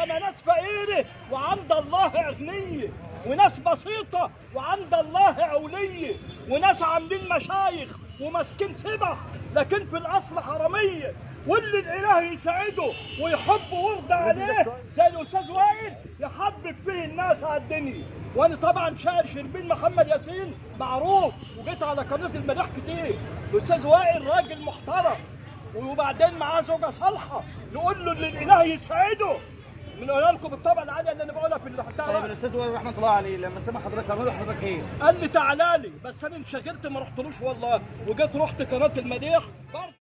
ياما ناس فقيره وعند الله اغنيه وناس بسيطه وعند الله عليه وناس عاملين مشايخ وماسكين سبح لكن في الاصل حراميه واللي الاله يساعده ويحب ويرضى عليه زي الاستاذ وائل يحبب فيه الناس على الدنيا وانا طبعا شاعر شربين محمد ياسين معروف وجيت على قناه المداح كتير الاستاذ وائل راجل محترم وبعدين معاه زوجه صالحه نقول له اللي الاله يساعده بنقول لكم الطبقه العاليه اللي انا بقولها في البتاع طيب الاستاذ وائل رحمه الله عليه لما سمع حضرتك عمل حضرتك ايه؟ قال لي تعالى لي بس انا انشغلت ما رحتلوش والله وجيت رحت قناه المديح برضه